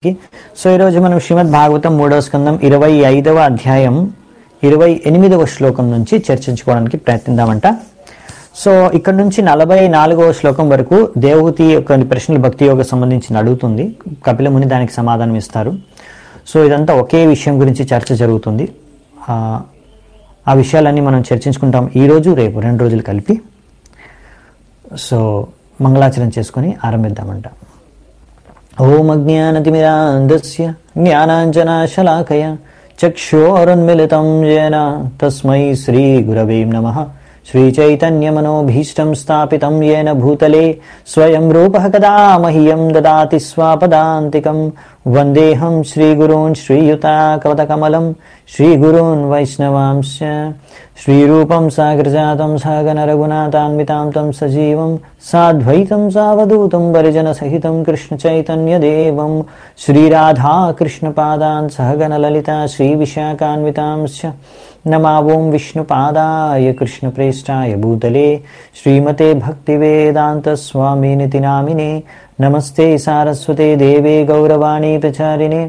So ఈరోజు మనం శ్రీమద్ భాగవతం మూడవ స్కందం ఇరవై ఐదవ అధ్యాయం ఇరవై ఎనిమిదవ శ్లోకం నుంచి చర్చించుకోవడానికి ప్రయత్నిద్దామంట సో ఇక్కడ నుంచి నలభై నాలుగవ శ్లోకం వరకు దేవహూతి యొక్క ప్రశ్నలు భక్తి యోగ సంబంధించిన అడుగుతుంది కపిల ముని దానికి సమాధానం ఇస్తారు సో ఇదంతా ఒకే విషయం గురించి చర్చ జరుగుతుంది ఆ, ఆ విషయాలన్నీ మనం చర్చించుకుంటాం ఈ రోజు రేపు రెండు రోజులు కలిపి సో మంగళాచరణ చేసుకొని ఆరంభిద్దామంట ఓం అజ్ఞానతిమిరాంధస్య జ్ఞానాంజనాశలాకయ చక్షోరున్మిళితం येन తస్మై శ్రీగురవే నమః శ్రీచైతన్యమనోభీష్టం స్థాపితం येन భూతలే స్వయం రూపः కదా మह्यं దదాతి స్వాపదాంతికం వందేహం శ్రీగురూన్ శ్రీయుతాకవతకమలం శ్రీగురూన్ వైష్ణవాంశ శ్రీరూపం సాగరజాతం సాగనరఘునాథాన్వితాం తం సజీవం సాద్వైతం సావధూతం పరిజనసహితం కృష్ణచైతన్యదేవం శ్రీరాధాకృష్ణపాదాన్ సహగణలలితా శ్రీవిశాఖాన్వితాంశ్చ నమావోం విష్ణుపాదాయ కృష్ణప్రేష్టాయ భూతలే శ్రీమతే భక్తివేదాంతస్వామినితి నామినే నమస్తే సారస్వతే దేవే గౌరవాణి ప్రచారిణే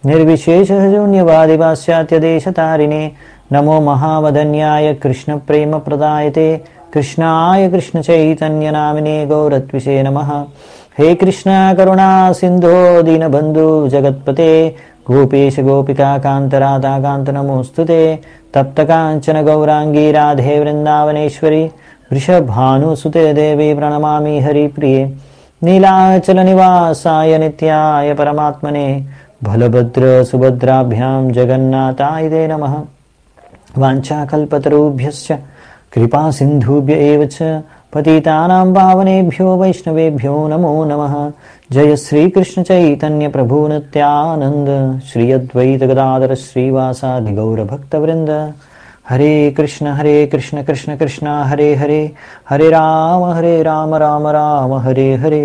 నిర్విశేషశూన్యవాదివాస్యాత్యదేశతారిణే నమో మహావదన్యాయ కృష్ణప్రేమప్రదాయతే కృష్ణాయ కృష్ణచైతన్యనామినే గౌరత్విషే నమః హే కృష్ణ కరుణా సింధో దీనబంధు జగత్పతే గోపేశ గోపికా కాంతరాధాకాంత నమోస్తుతే తప్తకాంచన గౌరాంగీ రాధే వృందావనేశ్వరి వృషభానుసుతే దేవి ప్రణమామి హరిప్రియే నీలాచల నివాసాయ నిత్యాయ పరమాత్మనే బలభద్ర సుభద్రాభ్యాం జగన్నాథాయ తే నమః వాञ्छाकल्पतरुभ्यश्च कृपासिन्धुभ्य एव च पतितानां पावनेभ्यो वैष्णवेभ्यो नमो नमः जय श्रीकृष्णचैतन्यप्रभु नित्यानन्द श्री अद्वैतगदाधर श्रीवासादिगौरभक्तवृन्द हरे कृष्ण हरे कृष्ण कृष्ण कृष्ण हरे हरे हरे राम हरे राम राम राम हरे हरे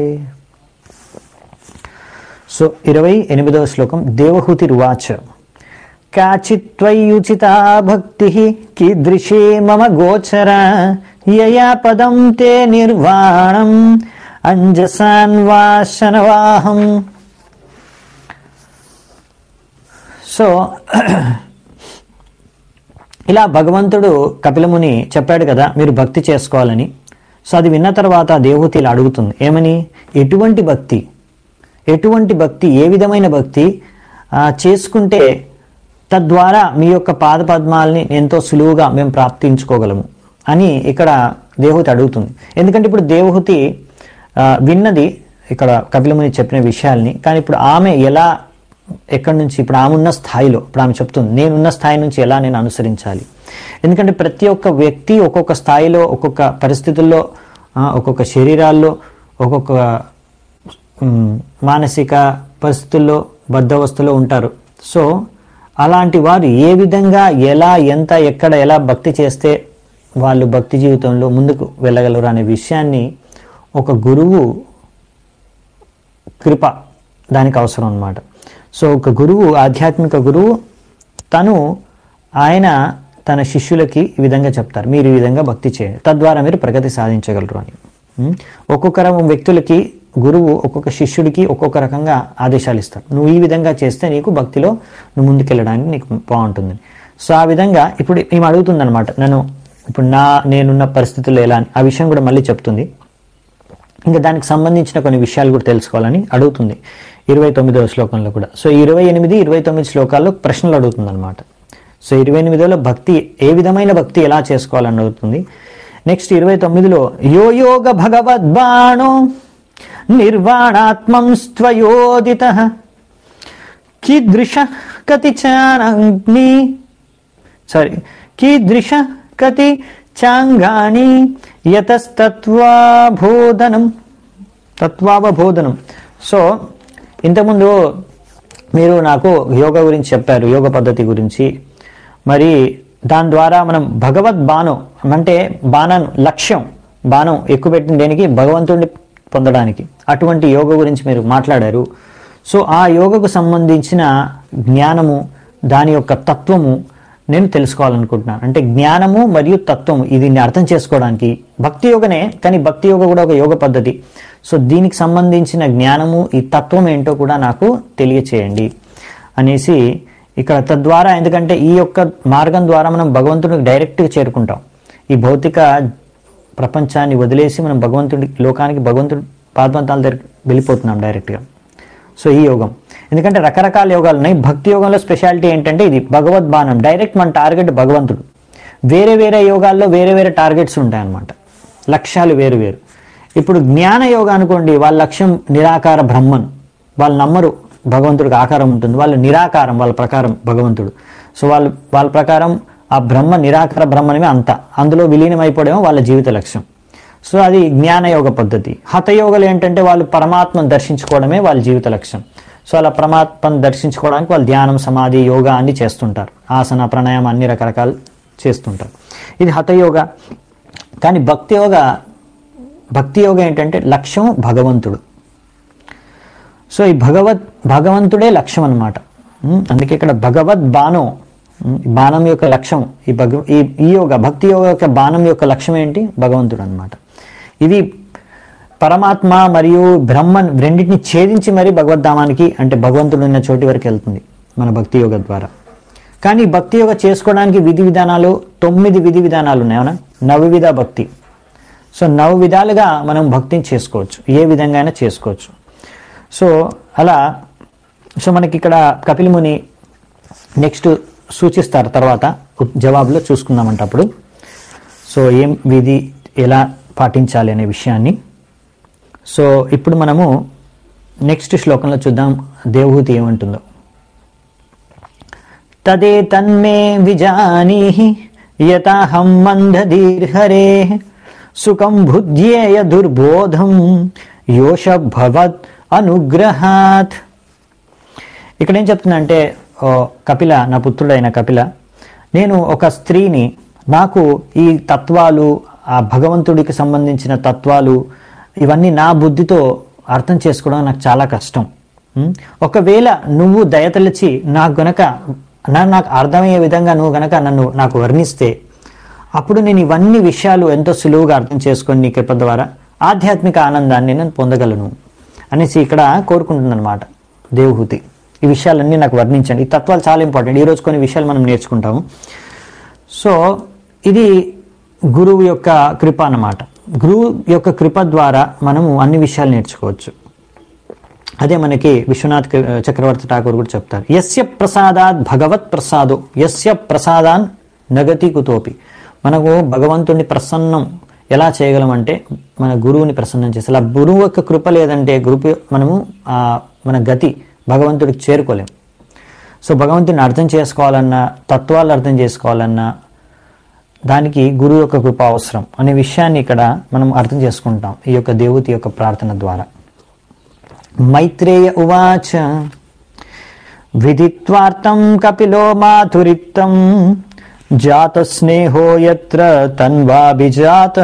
సో ఇరవై ఎనిమిదవ శ్లోకం దేవహూతిరువాచ కాచిత్వయుచితా భక్తి కీదృశే మమ గోచర యయా పదం తే నిర్వాణం అంజసాన్వాసనవాహం సో ఇలా భగవంతుడు కపిలముని చెప్పాడు కదా మీరు భక్తి చేసుకోవాలని సో అది విన్న తర్వాత దేవహూతి ఇలా అడుగుతుంది ఏమని ఎటువంటి భక్తి ఎటువంటి భక్తి ఏ విధమైన భక్తి ఆ, చేసుకుంటే తద్వారా మీ యొక్క పాద పద్మాల్ని ఎంతో సులువుగా మేము ప్రాప్తించుకోగలము అని ఇక్కడ దేవహూతి అడుగుతుంది ఎందుకంటే ఇప్పుడు దేవహూతి ఆ, విన్నది ఇక్కడ కపిలముని చెప్పిన విషయాల్ని కానీ ఇప్పుడు ఆమె ఎలా ఎక్కడి నుంచి ఇప్పుడు ఆమె ఉన్న స్థాయిలో ఇప్పుడు ఆమె చెప్తుంది నేనున్న స్థాయి నుంచి ఎలా నేను అనుసరించాలి ఎందుకంటే ప్రతి ఒక్క వ్యక్తి ఒక్కొక్క స్థాయిలో ఒక్కొక్క పరిస్థితుల్లో ఆ, ఒక్కొక్క శరీరాల్లో ఒక్కొక్క ఉమ్, మానసిక పరిస్థితుల్లో బద్ధవస్థలో ఉంటారు సో అలాంటి వారు ఏ విధంగా ఎలా ఎంత ఎక్కడ ఎలా భక్తి చేస్తే వాళ్ళు భక్తి జీవితంలో ముందుకు వెళ్ళగలరు అనే విషయాన్ని ఒక గురువు కృప దానికి అవసరం అన్నమాట సో ఒక గురువు ఆధ్యాత్మిక గురువు తను ఆయన తన శిష్యులకి ఈ విధంగా చెప్తారు మీరు ఈ విధంగా భక్తి చేయండి తద్వారా మీరు ప్రగతి సాధించగలరు అని ఉం? ఒక్కొక్క రకం వ్యక్తులకి గురువు ఒక్కొక్క శిష్యుడికి ఒక్కొక్క రకంగా ఆదేశాలు ఇస్తాడు నువ్వు ఈ విధంగా చేస్తే నీకు భక్తిలో నువ్వు ముందుకెళ్ళడానికి నీకు బాగుంటుంది సో ఆ విధంగా ఇప్పుడు ఈమె అడుగుతుంది అనమాట నన్ను ఇప్పుడు నా నేనున్న పరిస్థితుల్లో ఎలా అని ఆ విషయం కూడా మళ్ళీ చెప్తుంది ఇంకా దానికి సంబంధించిన కొన్ని విషయాలు కూడా తెలుసుకోవాలని అడుగుతుంది ఇరవై తొమ్మిదవ శ్లోకంలో కూడా సో ఇరవై ఎనిమిది ఇరవై తొమ్మిది శ్లోకాల్లో ప్రశ్నలు అడుగుతుంది అనమాట సో ఇరవై ఎనిమిదిలో భక్తి ఏ విధమైన భక్తి ఎలా చేసుకోవాలని అడుగుతుంది నెక్స్ట్ ఇరవై తొమ్మిదిలో యో యోగ భగవద్బాణో నిర్వాణాత్మం స్వయోదిత కీదృశ కతి చానగ్ని సారీ కీదృశ కతి చాంగాని యతస్తత్వాబోధనం తత్వావబోధనం సో ఇంతకుముందు మీరు నాకు యోగా గురించి చెప్పారు యోగ పద్ధతి గురించి మరి దాని ద్వారా మనం భగవద్ బాణం అంటే బాణం లక్ష్యం బాణం ఎక్కువ పెట్టిన దేనికి భగవంతుడిని పొందడానికి అటువంటి యోగ గురించి మీరు మాట్లాడారు సో ఆ యోగకు సంబంధించిన జ్ఞానము దాని యొక్క తత్వము నేను తెలుసుకోవాలనుకుంటున్నాను అంటే జ్ఞానము మరియు తత్వము ఇది అర్థం చేసుకోవడానికి భక్తి యోగనే కానీ భక్తి యోగ కూడా ఒక యోగ పద్ధతి సో దీనికి సంబంధించిన జ్ఞానము ఈ తత్వం ఏంటో కూడా నాకు తెలియచేయండి అనేసి ఇక్కడ తద్వారా ఎందుకంటే ఈ యొక్క మార్గం ద్వారా మనం భగవంతుడికి డైరెక్ట్గా చేరుకుంటాం ఈ భౌతిక ప్రపంచాన్ని వదిలేసి మనం భగవంతుడి లోకానికి భగవంతుడి పాదవంతాల దగ్గరికి వెళ్ళిపోతున్నాం డైరెక్ట్గా సో ఈ యోగం ఎందుకంటే రకరకాల యోగాలు ఉన్నాయి భక్తి యోగంలో స్పెషాలిటీ ఏంటంటే ఇది భగవద్ బాణం డైరెక్ట్ మన టార్గెట్ భగవంతుడు వేరే వేరే యోగాల్లో వేరే వేరే టార్గెట్స్ ఉంటాయన్నమాట లక్ష్యాలు వేరు వేరు ఇప్పుడు జ్ఞాన యోగ అనుకోండి వాళ్ళ లక్ష్యం నిరాకార బ్రహ్మన్ వాళ్ళు నమ్మరు భగవంతుడికి ఆకారం ఉంటుంది వాళ్ళు నిరాకారం వాళ్ళ ప్రకారం భగవంతుడు సో వాళ్ళు వాళ్ళ ప్రకారం ఆ బ్రహ్మ నిరాకార బ్రహ్మనమే అంత అందులో విలీనం అయిపోవడమే వాళ్ళ జీవిత లక్ష్యం సో అది జ్ఞానయోగ పద్ధతి హతయోగలు ఏంటంటే వాళ్ళు పరమాత్మను దర్శించుకోవడమే వాళ్ళ జీవిత లక్ష్యం సో అలా పరమాత్మను దర్శించుకోవడానికి వాళ్ళు ధ్యానం సమాధి యోగా అన్ని చేస్తుంటారు ఆసన ప్రాణాయామం అన్ని రకరకాలు చేస్తుంటారు ఇది హతయోగ కానీ భక్తి యోగ భక్తి యోగ ఏంటంటే లక్ష్యం భగవంతుడు సో ఈ భగవత్ భగవంతుడే లక్ష్యం అనమాట అందుకే ఇక్కడ భగవద్ బాణం ఉమ్, ఈ బాణం యొక్క లక్ష్యం ఈ భగ ఈ ఈ యోగ భక్తి యోగ యొక్క బాణం యొక్క లక్ష్యం ఏంటి భగవంతుడు అనమాట ఇది పరమాత్మ మరియు బ్రహ్మన్ రెండింటిని ఛేదించి మరి భగవద్ధామానికి అంటే భగవంతుడు ఉన్న చోటి వరకు వెళ్తుంది మన భక్తి యోగ ద్వారా కానీ ఈ భక్తి యోగ చేసుకోవడానికి విధి విధానాలు తొమ్మిది విధి విధానాలు ఉన్నాయి అవునా నవవిధ భక్తి సో నవ విధాలుగా మనం భక్తిని చేసుకోవచ్చు ఏ విధంగా అయినా చేసుకోవచ్చు సో అలా సో మనకి ఇక్కడ కపిల్ ముని నెక్స్ట్ సూచిస్తారు తర్వాత ఉ- జవాబులో చూసుకుందామంట అప్పుడు సో ఏం విధి ఎలా పాటించాలి అనే విషయాన్ని సో ఇప్పుడు మనము నెక్స్ట్ శ్లోకంలో చూద్దాం దేవహూతి ఏమంటుందో తదే తన్మే విజానీహి యతాహం మందధీర్హరే సుఖం బుద్ధ్యేయ దుర్బోధం యోష భవత్ అనుగ్రహాత్ ఇక్కడ ఏం చెప్తున్నా అంటే ఓ కపిల నా పుత్రుడైన కపిల నేను ఒక స్త్రీని నాకు ఈ తత్వాలు ఆ భగవంతుడికి సంబంధించిన తత్వాలు ఇవన్నీ నా బుద్ధితో అర్థం చేసుకోవడం నాకు చాలా కష్టం ఉం? ఒకవేళ నువ్వు దయతలిచి నాకు గనక నా- నాకు అర్థమయ్యే విధంగా నువ్వు గనక నన్ను నాకు వర్ణిస్తే అప్పుడు నేను ఇవన్నీ విషయాలు ఎంతో సులువుగా అర్థం చేసుకొని నీ కృప ద్వారా ఆధ్యాత్మిక ఆనందాన్ని నేను పొందగలను అనేసి ఇక్కడ కోరుకుంటుందన్నమాట దేవహూతి ఈ విషయాలన్నీ నాకు వర్ణించండి ఈ తత్వాలు చాలా ఇంపార్టెంట్ ఈరోజు కొన్ని విషయాలు మనం నేర్చుకుంటాము సో ఇది గురువు యొక్క కృప అన్నమాట గురువు యొక్క కృప ద్వారా మనము అన్ని విషయాలు నేర్చుకోవచ్చు అదే మనకి విశ్వనాథ్ క- చక్రవర్తి ఠాకూర్ కూడా చెప్తారు యస్య ప్రసాదాత్ భగవత్ ప్రసాదో యస్య ప్రసాదాన్ నగతి కుతోపి మనకు భగవంతుడిని ప్రసన్నం ఎలా చేయగలమంటే మన గురువుని ప్రసన్నం చేసి అలా గురువు యొక్క కృప లేదంటే గురు మనము ఆ, మన గతి భగవంతుడికి చేరుకోలేం సో భగవంతుని అర్థం చేసుకోవాలన్నా తత్వాలు అర్థం చేసుకోవాలన్నా దానికి గురువు యొక్క కృప అవసరం అనే విషయాన్ని ఇక్కడ మనం అర్థం చేసుకుంటాం ఈ యొక్క దేవతి యొక్క ప్రార్థన ద్వారా మైత్రేయ ఉవాచ విదిత్వార్థం కపిలో మాధురిత్తం జాత స్నేహో యత్ర తన్వాభిజాత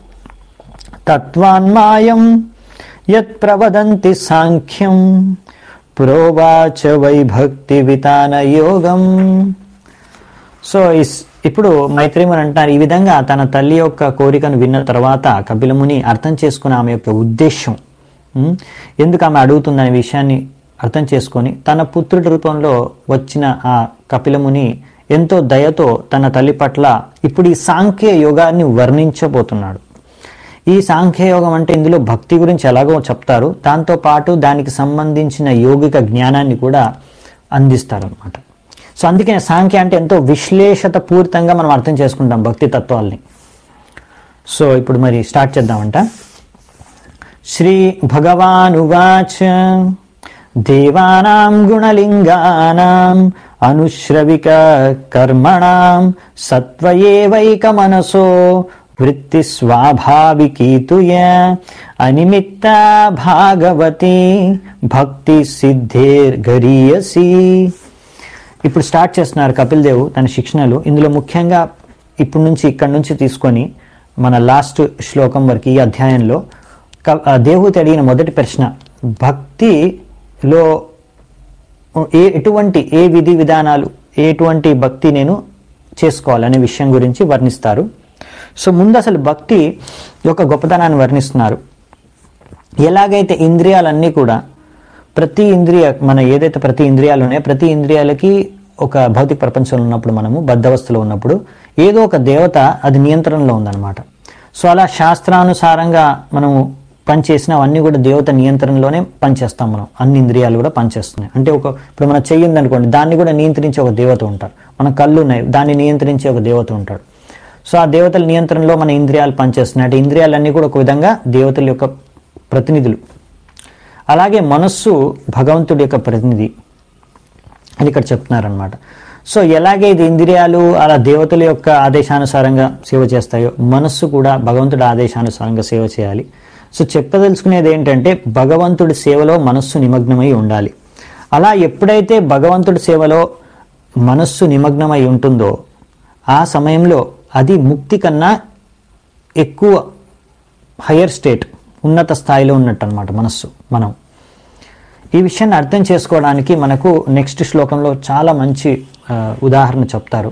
తత్వాన్మాయం యత్ ప్రవదంతి సాంఖ్యం ప్రోవాచ వైభక్తి వితాన యోగం సో ఇస్- ఇప్పుడు మైత్రేమని అంటారు ఈ విధంగా తన తల్లి యొక్క కోరికను విన్న తర్వాత కపిలముని అర్థం చేసుకున్న ఆమె యొక్క ఉద్దేశం ఉం? ఎందుకు ఆమె అడుగుతుందనే విషయాన్ని అర్థం చేసుకొని తన పుత్రుడి రూపంలో వచ్చిన ఆ కపిలముని ఎంతో దయతో తన తల్లి పట్ల ఇప్పుడు ఈ సాంఖ్య యోగాన్ని వర్ణించబోతున్నాడు ఈ సాంఖ్యయోగం అంటే ఇందులో భక్తి గురించి ఎలాగో చెప్తారు దాంతో పాటు దానికి సంబంధించిన యోగిక జ్ఞానాన్ని కూడా అందిస్తారనమాట సో అందుకే సాంఖ్య అంటే ఎంతో విశ్లేషత పూరితంగా మనం అర్థం చేసుకుంటాం భక్తి తత్వాల్ని సో ఇప్పుడు మరి స్టార్ట్ చేద్దామంట శ్రీ భగవానువాచ దేవానాం గుణలింగానాం అనుశ్రవిక కర్మణాం సత్వయేవైక మనసో వృత్తి స్వాభావికీతుయ అనిమిత్త భాగవతి భక్తి సిద్ధేర్గరీయసి ఇప్పుడు స్టార్ట్ చేస్తున్నారు కపిల్ దేవ్ తన శిక్షణలు ఇందులో ముఖ్యంగా ఇప్పటి నుంచి ఇక్కడ నుంచి తీసుకొని మన లాస్ట్ శ్లోకం వరకు ఈ అధ్యాయంలో క- ఆ దేవహూతి అడిగిన మొదటి ప్రశ్న భక్తిలో ఏ ఎటువంటి ఏ విధి విధానాలు ఎటువంటి భక్తి నేను చేసుకోవాలనే విషయం గురించి వర్ణిస్తారు సో ముందు అసలు భక్తి యొక్క గొప్పతనాన్ని వర్ణిస్తున్నారు ఎలాగైతే ఇంద్రియాలన్నీ కూడా ప్రతి ఇంద్రియ మన ఏదైతే ప్రతి ఇంద్రియాలు ఉన్నాయో ప్రతి ఇంద్రియాలకి ఒక భౌతిక ప్రపంచంలో ఉన్నప్పుడు మనము బద్ధవస్థలో ఉన్నప్పుడు ఏదో ఒక దేవత అది నియంత్రణలో ఉందన్నమాట సో అలా శాస్త్రానుసారంగా మనము పనిచేసిన అవన్నీ కూడా దేవత నియంత్రణలోనే పనిచేస్తాం మనం అన్ని ఇంద్రియాలు కూడా పనిచేస్తున్నాయి అంటే ఒక ఇప్పుడు మన చెయ్యి ఉందనుకోండి దాన్ని కూడా నియంత్రించే ఒక దేవత ఉంటారు మన కళ్ళు ఉన్నాయి దాన్ని నియంత్రించే ఒక దేవత ఉంటాడు సో ఆ దేవతల నియంత్రణలో మన ఇంద్రియాలు పనిచేస్తున్నాయి అంటే ఇంద్రియాలన్నీ కూడా ఒక విధంగా దేవతల యొక్క ప్రతినిధులు అలాగే మనస్సు భగవంతుడి యొక్క ప్రతినిధి అని ఇక్కడ చెప్తున్నారనమాట సో ఎలాగే ఇది ఇంద్రియాలు అలా దేవతల యొక్క ఆదేశానుసారంగా సేవ చేస్తాయో మనస్సు కూడా భగవంతుడి ఆదేశానుసారంగా సేవ చేయాలి సో చెప్పదలుచుకునేది ఏంటంటే భగవంతుడి సేవలో మనస్సు నిమగ్నమై ఉండాలి అలా ఎప్పుడైతే భగవంతుడి సేవలో మనస్సు నిమగ్నమై ఉంటుందో ఆ సమయంలో అది ముక్తి కన్నా ఎక్కువ హయ్యర్ స్టేట్ ఉన్నత స్థాయిలో ఉన్నట్టు అనమాట మనస్సు మనం ఈ విషయాన్ని అర్థం చేసుకోవడానికి మనకు నెక్స్ట్ శ్లోకంలో చాలా మంచి ఆ, ఉదాహరణ చెప్తారు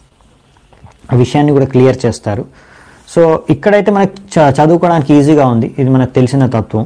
ఆ విషయాన్ని కూడా క్లియర్ చేస్తారు సో ఇక్కడైతే మనకు చ- చదువుకోవడానికి ఈజీగా ఉంది ఇది మనకు తెలిసిన తత్వం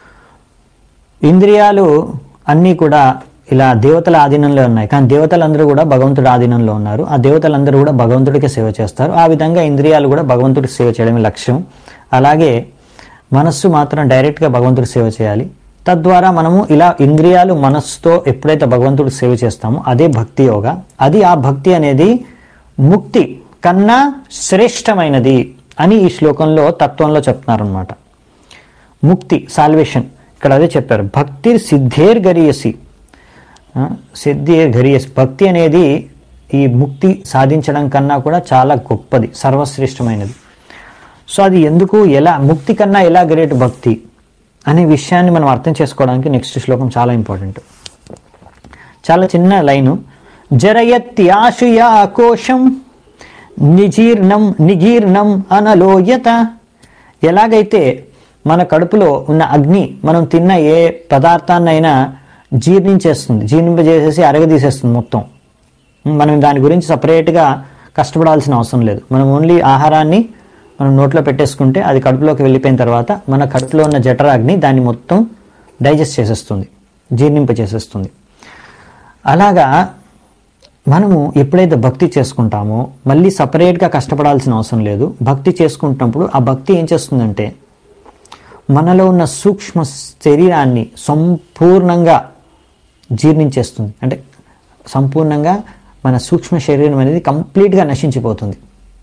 ఇంద్రియాలు అన్నీ కూడా ఇలా దేవతల ఆధీనంలో ఉన్నాయి కానీ దేవతలందరూ కూడా భగవంతుడి ఆధీనంలో ఉన్నారు ఆ దేవతలందరూ కూడా భగవంతుడికి సేవ చేస్తారు ఆ విధంగా ఇంద్రియాలు కూడా భగవంతుడికి సేవ చేయడమే లక్ష్యం అలాగే మనస్సు మాత్రం డైరెక్ట్గా భగవంతుడికి సేవ చేయాలి తద్వారా మనము ఇలా ఇంద్రియాలు మనస్సుతో ఎప్పుడైతే భగవంతుడికి సేవ చేస్తామో అదే భక్తి యోగ అది ఆ భక్తి అనేది ముక్తి కన్నా శ్రేష్టమైనది అని ఈ శ్లోకంలో తత్వంలో చెప్తున్నారనమాట ముక్తి సాల్వేషన్ ఇక్కడ అదే చెప్పారు భక్తి సిద్ధేర్ గరియసి ఆ, సిద్ధేర్ గరియసి భక్తి అనేది ఈ ముక్తి సాధించడం కన్నా కూడా చాలా గొప్పది సర్వశ్రేష్టమైనది సో అది ఎందుకు ఎలా ముక్తి కన్నా ఎలా గ్రేట్ భక్తి అనే విషయాన్ని మనం అర్థం చేసుకోవడానికి నెక్స్ట్ శ్లోకం చాలా ఇంపార్టెంట్ చాలా చిన్న లైను జరయత్యాశుయా కోశం నిజీర్ణం నిగీర్ణం అనలోయత ఎలాగైతే మన కడుపులో ఉన్న అగ్ని మనం తిన్న ఏ పదార్థాన్నైనా జీర్ణించేస్తుంది జీర్ణింపజేసేసి అరగదీసేస్తుంది మొత్తం మనం దాని గురించి సపరేట్గా కష్టపడాల్సిన అవసరం లేదు మనం ఓన్లీ ఆహారాన్ని మనం నోట్లో పెట్టేసుకుంటే అది కడుపులోకి వెళ్ళిపోయిన తర్వాత మన కడుపులో ఉన్న జఠరాగ్ని దాన్ని మొత్తం డైజెస్ట్ చేసేస్తుంది జీర్ణింప చేసేస్తుంది అలాగా మనము ఎప్పుడైతే భక్తి చేసుకుంటామో మళ్ళీ సపరేట్గా కష్టపడాల్సిన అవసరం లేదు భక్తి చేసుకుంటున్నప్పుడు ఆ భక్తి ఏం చేస్తుందంటే మనలో ఉన్న సూక్ష్మ శరీరాన్ని సంపూర్ణంగా జీర్ణించేస్తుంది అంటే సంపూర్ణంగా మన సూక్ష్మ శరీరం అనేది కంప్లీట్గా నశించిపోతుంది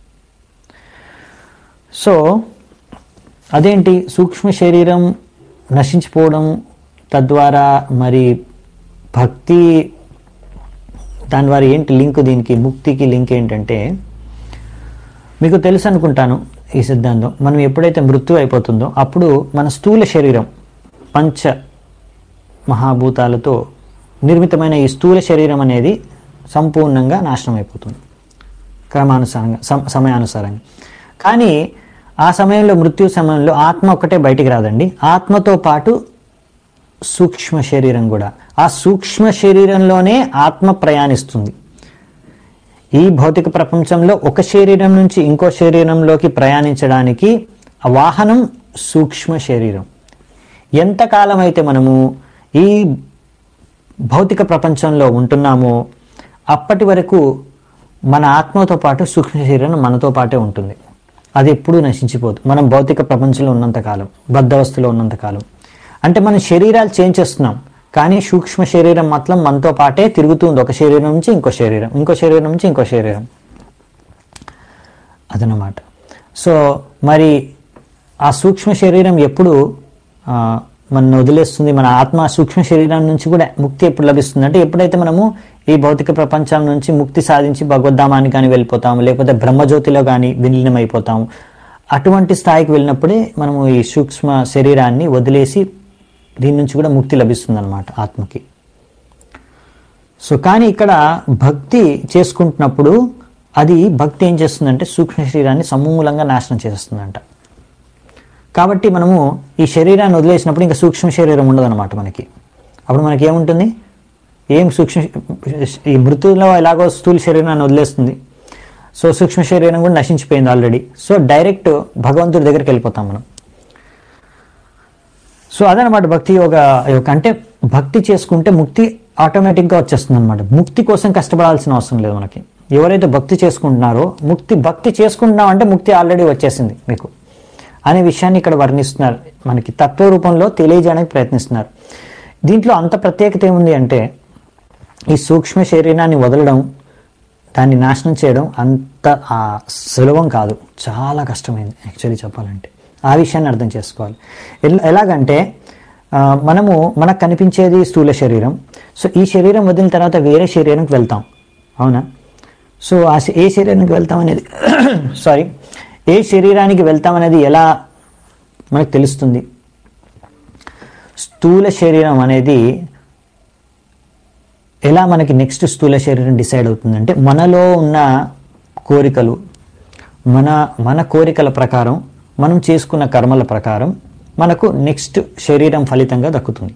సో అదేంటి సూక్ష్మ శరీరం నశించిపోవడం తద్వారా మరి భక్తి దాని ద్వారా ఏంటి లింక్ దీనికి ముక్తికి లింక్ ఏంటంటే మీకు తెలుసు అనుకుంటాను ఈ సిద్ధాంతం మనం ఎప్పుడైతే మృత్యు అయిపోతుందో అప్పుడు మన స్థూల శరీరం పంచ మహాభూతాలతో నిర్మితమైన ఈ స్థూల శరీరం అనేది సంపూర్ణంగా నాశనం అయిపోతుంది క్రమానుసారంగా సమ సమయానుసారంగా కానీ ఆ సమయంలో మృత్యు సమయంలో ఆత్మ ఒక్కటే బయటికి రాదండి ఆత్మతో పాటు సూక్ష్మ శరీరం కూడా ఆ సూక్ష్మ శరీరంలోనే ఆత్మ ప్రయాణిస్తుంది ఈ భౌతిక ప్రపంచంలో ఒక శరీరం నుంచి ఇంకో శరీరంలోకి ప్రయాణించడానికి ఆ వాహనం సూక్ష్మ శరీరం ఎంతకాలం అయితే మనము ఈ భౌతిక ప్రపంచంలో ఉంటున్నామో అప్పటి వరకు మన ఆత్మతో పాటు సూక్ష్మ శరీరం మనతో పాటే ఉంటుంది అది ఎప్పుడూ నశించిపోదు మనం భౌతిక ప్రపంచంలో ఉన్నంతకాలం బద్ధవస్థలో ఉన్నంతకాలం అంటే మనం శరీరాలు చేంజ్ చేస్తున్నాం కానీ సూక్ష్మ శరీరం మాత్రం మనతో పాటే తిరుగుతుంది ఒక శరీరం నుంచి ఇంకో శరీరం ఇంకో శరీరం నుంచి ఇంకో శరీరం అదనమాట సో మరి ఆ సూక్ష్మ శరీరం ఎప్పుడు ఆ, మన వదిలేస్తుంది మన ఆత్మ సూక్ష్మ శరీరం నుంచి కూడా ముక్తి ఎప్పుడు లభిస్తుంది అంటే ఎప్పుడైతే మనము ఈ భౌతిక ప్రపంచం నుంచి ముక్తి సాధించి భగవద్ధామానికి కానీ వెళ్ళిపోతాము లేకపోతే బ్రహ్మజ్యోతిలో కానీ విలీనమైపోతాము అటువంటి స్థాయికి వెళ్ళినప్పుడే మనము ఈ సూక్ష్మ శరీరాన్ని వదిలేసి దీని నుంచి కూడా ముక్తి లభిస్తుంది అనమాట ఆత్మకి సో కానీ ఇక్కడ భక్తి చేసుకుంటున్నప్పుడు అది భక్తి ఏం చేస్తుందంటే సూక్ష్మ శరీరాన్ని సమూలంగా నాశనం చేస్తుందంట కాబట్టి మనము ఈ శరీరాన్ని వదిలేసినప్పుడు ఇంకా సూక్ష్మ శరీరం ఉండదన్నమాట మనకి అప్పుడు మనకి ఏముంటుంది ఏం సూక్ష్మ ఈ మృతువులో ఎలాగో స్థూల శరీరాన్ని వదిలేస్తుంది సో సూక్ష్మ శరీరం కూడా నశించిపోయింది ఆల్రెడీ సో డైరెక్ట్ భగవంతుడి దగ్గరికి వెళ్ళిపోతాం మనం సో అదనమాట భక్తి యోగ యొక్క అంటే భక్తి చేసుకుంటే ముక్తి ఆటోమేటిక్గా వచ్చేస్తుంది అనమాట ముక్తి కోసం కష్టపడాల్సిన అవసరం లేదు మనకి ఎవరైతే భక్తి చేసుకుంటున్నారో ముక్తి భక్తి చేసుకుంటున్నాం అంటే ముక్తి ఆల్రెడీ వచ్చేసింది మీకు అనే విషయాన్ని ఇక్కడ వర్ణిస్తున్నారు మనకి తత్వ రూపంలో తెలియజేయడానికి ప్రయత్నిస్తున్నారు దీంట్లో అంత ప్రత్యేకత ఏముంది అంటే ఈ సూక్ష్మ శరీరాన్ని వదలడం దాన్ని నాశనం చేయడం అంత ఆ, సులభం కాదు చాలా కష్టమైంది యాక్చువల్లీ చెప్పాలంటే ఆ విషయాన్ని అర్థం చేసుకోవాలి ఎల్- ఎలాగంటే ఆ, మనము మనకు కనిపించేది స్థూల శరీరం సో ఈ శరీరం వదిలిన తర్వాత వేరే శరీరంకి వెళ్తాం అవునా సో ఆ శ- ఏ శరీరానికి వెళ్తాం అనేది సారీ ఏ శరీరానికి వెళ్తాం అనేది ఎలా మనకు తెలుస్తుంది స్థూల శరీరం అనేది ఎలా మనకి నెక్స్ట్ స్థూల శరీరం డిసైడ్ అవుతుందంటే మనలో ఉన్న కోరికలు మన మన కోరికల ప్రకారం మనం చేసుకున్న కర్మల ప్రకారం మనకు నెక్స్ట్ శరీరం ఫలితంగా దక్కుతుంది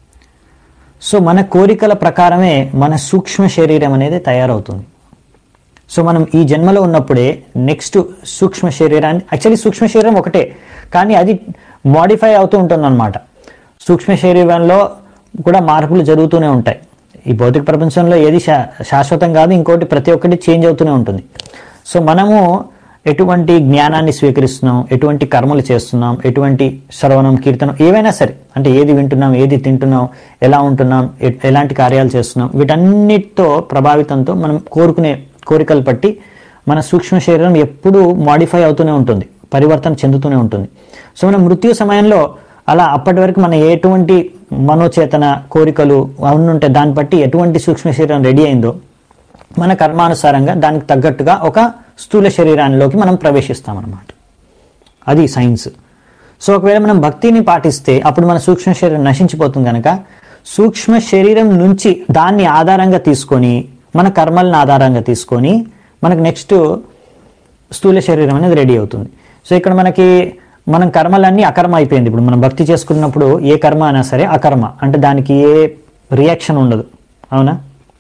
సో మన కోరికల ప్రకారమే మన సూక్ష్మ శరీరం అనేది తయారవుతుంది సో మనం ఈ జన్మలో ఉన్నప్పుడే నెక్స్ట్ సూక్ష్మ శరీరాన్ని యాక్చువల్లీ సూక్ష్మ శరీరం ఒకటే కానీ అది మాడిఫై అవుతూ ఉంటుంది అనమాట సూక్ష్మ శరీరంలో కూడా మార్పులు జరుగుతూనే ఉంటాయి ఈ భౌతిక ప్రపంచంలో ఏది శా- శాశ్వతం కాదు ఇంకోటి ప్రతి ఒక్కటి చేంజ్ అవుతూనే ఉంటుంది సో మనము ఎటువంటి జ్ఞానాన్ని స్వీకరిస్తున్నాం ఎటువంటి కర్మలు చేస్తున్నాం ఎటువంటి శ్రవణం కీర్తనం ఏవైనా సరే అంటే ఏది వింటున్నాం ఏది తింటున్నాం ఎలా ఉంటున్నాం ఎ- ఎలాంటి కార్యాలు చేస్తున్నాం వీటన్నిటితో ప్రభావితంతో మనం కోరుకునే కోరికలు బట్టి మన సూక్ష్మ శరీరం ఎప్పుడూ మాడిఫై అవుతూనే ఉంటుంది పరివర్తన చెందుతూనే ఉంటుంది సో మన మృత్యు సమయంలో అలా అప్పటి వరకు మన ఎటువంటి మనోచేతన కోరికలు అవన్నీ ఉంటే దాన్ని బట్టి ఎటువంటి సూక్ష్మ శరీరం రెడీ అయిందో మన కర్మానుసారంగా దానికి తగ్గట్టుగా ఒక స్థూల శరీరానిలోకి మనం ప్రవేశిస్తామన్నమాట అది సైన్స్ సో ఒకవేళ మనం భక్తిని పాటిస్తే అప్పుడు మన సూక్ష్మ శరీరం నశించిపోతుంది కనుక సూక్ష్మ శరీరం నుంచి దాన్ని ఆధారంగా తీసుకొని మన కర్మలను ఆధారంగా తీసుకొని మనకు నెక్స్ట్ స్థూల శరీరం అనేది రెడీ అవుతుంది సో ఇక్కడ మనకి మనం కర్మలన్నీ అకర్మ అయిపోయింది ఇప్పుడు మనం భక్తి చేసుకున్నప్పుడు ఏ కర్మ అయినా సరే అకర్మ అంటే దానికి ఏ రియాక్షన్ ఉండదు అవునా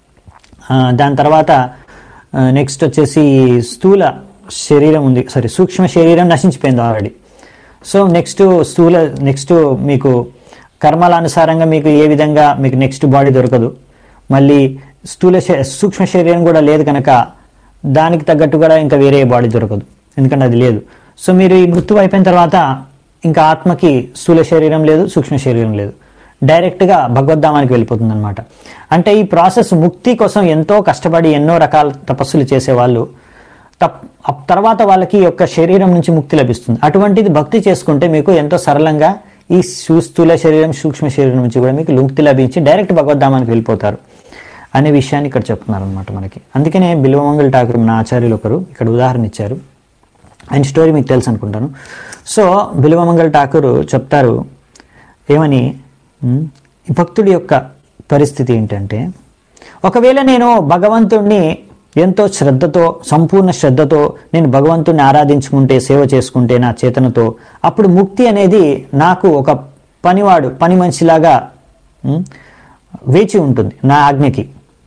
ఆ, దాని తర్వాత నెక్స్ట్ వచ్చేసి స్థూల శరీరం ఉంది సారీ సూక్ష్మ శరీరం నశించిపోయింది ఆల్రెడీ సో నెక్స్ట్ స్థూల నెక్స్ట్ మీకు కర్మల అనుసారంగా మీకు ఏ విధంగా మీకు నెక్స్ట్ బాడీ దొరకదు మళ్ళీ స్థూల శ- సూక్ష్మ శరీరం కూడా లేదు కనుక దానికి తగ్గట్టు కూడా ఇంకా వేరే బాడీ దొరకదు ఎందుకంటే అది లేదు సో మీరు ఈ మృత్యు అయిపోయిన తర్వాత ఇంకా ఆత్మకి స్థూల శరీరం లేదు సూక్ష్మ శరీరం లేదు డైరెక్ట్గా భగవద్ధామానికి వెళ్ళిపోతుంది అనమాట అంటే ఈ ప్రాసెస్ ముక్తి కోసం ఎంతో కష్టపడి ఎన్నో రకాల తపస్సులు చేసేవాళ్ళు తప్ అప్ తర్వాత వాళ్ళకి ఈ యొక్క శరీరం నుంచి ముక్తి లభిస్తుంది అటువంటిది భక్తి చేసుకుంటే మీకు ఎంతో సరళంగా ఈ సు- స్థూల శరీరం సూక్ష్మ శరీరం నుంచి కూడా మీకు ముక్తి లభించి డైరెక్ట్ భగవద్ధామానికి వెళ్ళిపోతారు అనే విషయాన్ని ఇక్కడ చెప్తున్నారు అనమాట మనకి అందుకనే బిల్వమంగళ ఠాకూర్ మన ఆచార్యులు ఒకరు ఇక్కడ ఉదాహరణ ఇచ్చారు ఆయన స్టోరీ మీకు తెలుసు అనుకుంటాను సో బిల్వమంగళ ఠాకూర్ చెప్తారు ఏమని ఉమ్, ఈ భక్తుడి యొక్క పరిస్థితి ఏంటంటే ఒకవేళ నేను భగవంతుణ్ణి ఎంతో శ్రద్ధతో సంపూర్ణ శ్రద్ధతో నేను భగవంతుణ్ణి ఆరాధించుకుంటే సేవ చేసుకుంటే నా చేతనతో అప్పుడు ముక్తి అనేది నాకు ఒక పనివాడు పని మనిషిలాగా ఉమ్, వేచి ఉంటుంది నా ఆజ్ఞకి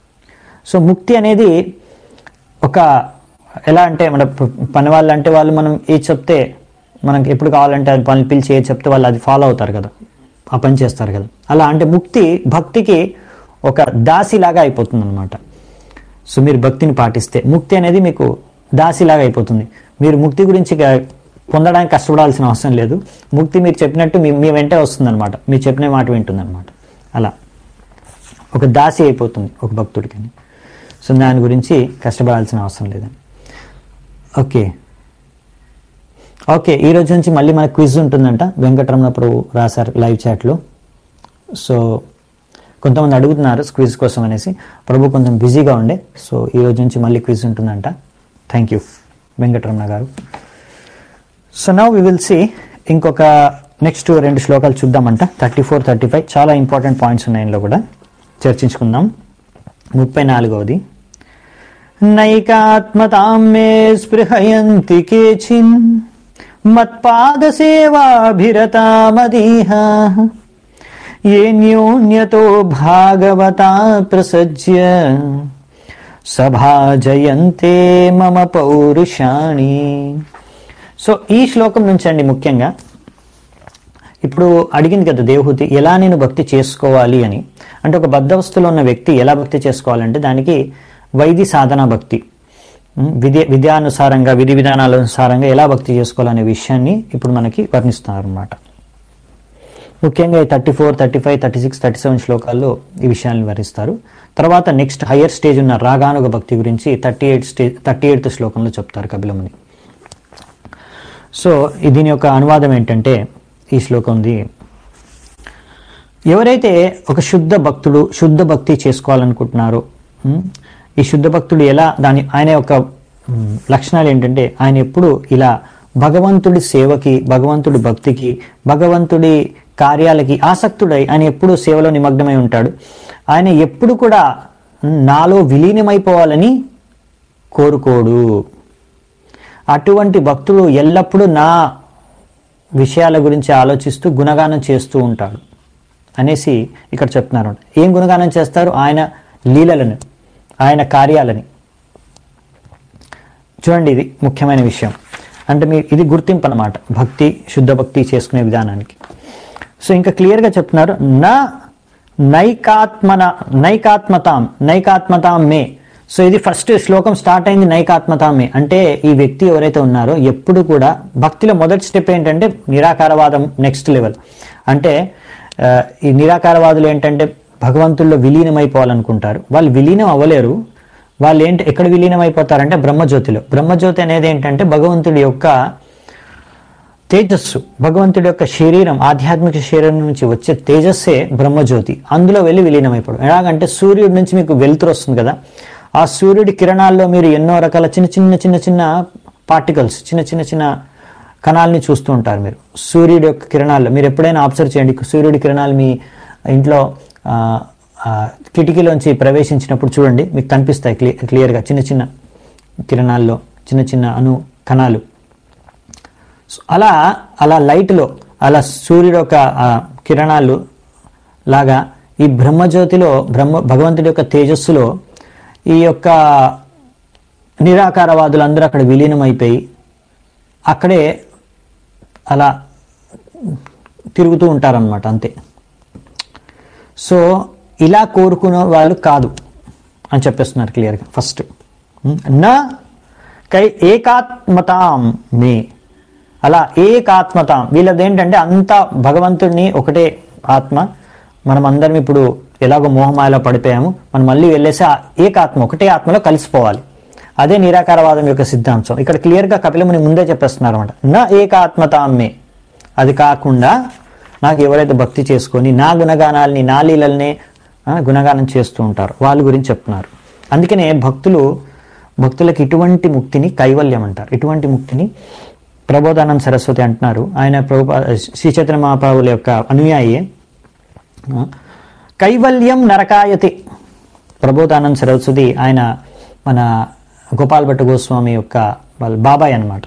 సో ముక్తి అనేది ఒక ఎలా అంటే మన ప- పని వాళ్ళు అంటే వాళ్ళు మనం ఏది చెప్తే మనకి ఎప్పుడు కావాలంటే అది పనులు పిలిచి ఏది చెప్తే వాళ్ళు అది ఫాలో అవుతారు కదా ఆ పని చేస్తారు కదా అలా అంటే ముక్తి భక్తికి ఒక దాసిలాగా అయిపోతుంది అనమాట సో మీరు భక్తిని పాటిస్తే ముక్తి అనేది మీకు దాసిలాగా అయిపోతుంది మీరు ముక్తి గురించి ఇక పొందడానికి కష్టపడాల్సిన అవసరం లేదు ముక్తి మీరు చెప్పినట్టు మీ మీ వెంటే వస్తుంది అనమాట మీరు చెప్పిన మాట వింటుంది అనమాట అలా ఒక దాసి అయిపోతుంది ఒక భక్తుడికి సో దాని గురించి కష్టపడాల్సిన అవసరం లేదని ఓకే ఓకే ఈ రోజు నుంచి మళ్ళీ మనకు క్విజ్ ఉంటుందంట వెంకటరమణ ప్రభు రాశారు లైవ్ చాట్లో సో కొంతమంది అడుగుతున్నారు క్విజ్ కోసం అనేసి ప్రభు కొంచెం బిజీగా ఉండే సో ఈ రోజు నుంచి మళ్ళీ క్విజ్ ఉంటుందంట thank you Venkataramana garu so now we will see ఇంకొక నెక్స్ట్ రెండు శ్లోకాలు చూద్దామంట థర్టీ ఫోర్ థర్టీ ఫైవ్ చాలా ఇంపార్టెంట్ పాయింట్స్ ఉన్నాయి ఇందులో కూడా చర్చించుకుందాం ముప్పై నాలుగవది నైకాత్మతాం మే స్పృహయంతి కేచిన్ మత్పాద సేవాభిరతామదీహ ఏ న్యూన్యతో భాగవతా ప్రసజ్య సభాజయంతే మమ పౌరుషాణి సో ఈ శ్లోకం నుంచి అండి ముఖ్యంగా ఇప్పుడు అడిగింది కదా దేవహూతి ఎలా నేను భక్తి చేసుకోవాలి అని అంటే ఒక బద్ధవస్థలో ఉన్న వ్యక్తి ఎలా భక్తి చేసుకోవాలంటే దానికి వైది సాధన భక్తి ఉమ్, విద్య విద్యానుసారంగా విధి విధానాల అనుసారంగా ఎలా భక్తి చేసుకోవాలనే విషయాన్ని ఇప్పుడు మనకి వర్ణిస్తున్నారు అనమాట ముఖ్యంగా ఈ thirty four thirty five thirty six thirty seven శ్లోకాల్లో ఈ విషయాన్ని వివరిస్తారు తర్వాత నెక్స్ట్ హయ్యర్ స్టేజ్ ఉన్న రాగానుగ భక్తి గురించి thirty eight stage thirty eighth శ్లోకంలో చెప్తారు కపిలముని సో ఈ దీని యొక్క అనువాదం ఏంటంటే ఈ శ్లోకంది ఎవరైతే ఒక శుద్ధ భక్తుడు శుద్ధ భక్తి చేసుకోవాలనుకుంటున్నారో ఉమ్, ఈ శుద్ధ భక్తుడు ఎలా దాని ఆయన యొక్క ఉమ్, లక్షణాలు ఏంటంటే ఆయన ఎప్పుడు ఇలా భగవంతుడి సేవకి భగవంతుడి భక్తికి భగవంతుడి కార్యాలకి ఆసక్తుడై ఆయన ఎప్పుడు సేవలో నిమగ్నమై ఉంటాడు ఆయన ఎప్పుడు కూడా నాలో విలీనమైపోవాలని కోరుకోడు అటువంటి భక్తుడు ఎల్లప్పుడూ నా విషయాల గురించి ఆలోచిస్తూ గుణగానం చేస్తూ ఉంటాడు అనేసి ఇక్కడ చెప్తున్నారు ఏం గుణగానం చేస్తారు ఆయన లీలలను ఆయన కార్యాలని చూడండి ఇది ముఖ్యమైన విషయం అంటే మీ ఇది గుర్తింపు అన్నమాట భక్తి శుద్ధ భక్తి చేసుకునే విధానానికి సో ఇంకా క్లియర్గా చెప్తున్నారు నా నైకాత్మన నైకాత్మతాం నైకాత్మతాం మే సో ఇది ఫస్ట్ శ్లోకం స్టార్ట్ అయింది నైకాత్మతాం మే అంటే ఈ వ్యక్తి ఎవరైతే ఉన్నారో ఎప్పుడు కూడా భక్తిలో మొదటి స్టెప్ ఏంటంటే నిరాకారవాదం నెక్స్ట్ లెవెల్ అంటే ఆ, ఈ నిరాకారవాదులు ఏంటంటే భగవంతుల్లో విలీనమైపోవాలనుకుంటారు వాళ్ళు విలీనం అవ్వలేరు వాళ్ళు ఏంటి ఎక్కడ విలీనం అయిపోతారంటే బ్రహ్మజ్యోతిలో బ్రహ్మజ్యోతి అనేది ఏంటంటే భగవంతుడి యొక్క తేజస్సు భగవంతుడి యొక్క శరీరం ఆధ్యాత్మిక శరీరం నుంచి వచ్చే తేజస్సే బ్రహ్మజ్యోతి అందులో వెళ్ళి విలీనమైపోవడం ఎలాగంటే సూర్యుడి నుంచి మీకు వెలుతురు వస్తుంది కదా ఆ సూర్యుడి కిరణాల్లో మీరు ఎన్నో రకాల చిన్న చిన్న చిన్న చిన్న పార్టికల్స్ చిన్న చిన్న చిన్న కణాలని చూస్తూ ఉంటారు మీరు సూర్యుడి యొక్క కిరణాల్లో మీరు ఎప్పుడైనా అబ్జర్వ్ చేయండి సూర్యుడి కిరణాలు మీ ఇంట్లో ఆ, ఆ, కిటికీలోంచి ప్రవేశించినప్పుడు చూడండి మీకు కనిపిస్తాయి క్లియర్ క్లియర్గా చిన్న చిన్న కిరణాల్లో చిన్న చిన్న అణు కణాలు సో అలా అలా లైట్లో అలా సూర్యుడు యొక్క ఆ, కిరణాలు లాగా ఈ బ్రహ్మజ్యోతిలో బ్రహ్మ భగవంతుడి యొక్క తేజస్సులో ఈ యొక్క నిరాకారవాదులందరూ అక్కడ విలీనం అయిపోయి అక్కడే అలా తిరుగుతూ ఉంటారనమాట అంతే సో ఇలా కోరుకునే వాళ్ళు కాదు అని చెప్పేస్తున్నారు క్లియర్గా ఫస్ట్ నా కై ఏకాత్మతాం మే అలా ఏకాత్మతాం వీళ్ళది ఏంటంటే అంత భగవంతుడిని ఒకటే ఆత్మ మనం అందరం ఇప్పుడు ఎలాగో మోహమాయలో పడిపోయాము మనం మళ్ళీ వెళ్ళేసి ఆ ఏకాత్మ ఒకటే ఆత్మలో కలిసిపోవాలి అదే నిరాకారవాదం యొక్క సిద్ధాంతం ఇక్కడ క్లియర్గా కపిలముని ముందే చెప్పేస్తున్నారు అనమాట నా ఏకాత్మతాం మే అది కాకుండా నాకు ఎవరైతే భక్తి చేసుకొని నా గుణగానాల్ని నా లీలల్ని ఆ, గుణగానం చేస్తూ ఉంటారు వాళ్ళ గురించి చెప్తున్నారు అందుకనే భక్తులు భక్తులకు ఇటువంటి ముక్తిని కైవల్యం అంటారు ఇటువంటి ముక్తిని ప్రబోధానంద సరస్వతి అంటున్నారు ఆయన ప్రభు శ్రీ చైతన్య మహాప్రభుల యొక్క అనుయాయి ఆ, కైవల్యం నరకాయతి ప్రబోధానంద సరస్వతి ఆయన మన గోపాల్ భట్ట గోస్వామి యొక్క వాళ్ళ బాబాయ్ అనమాట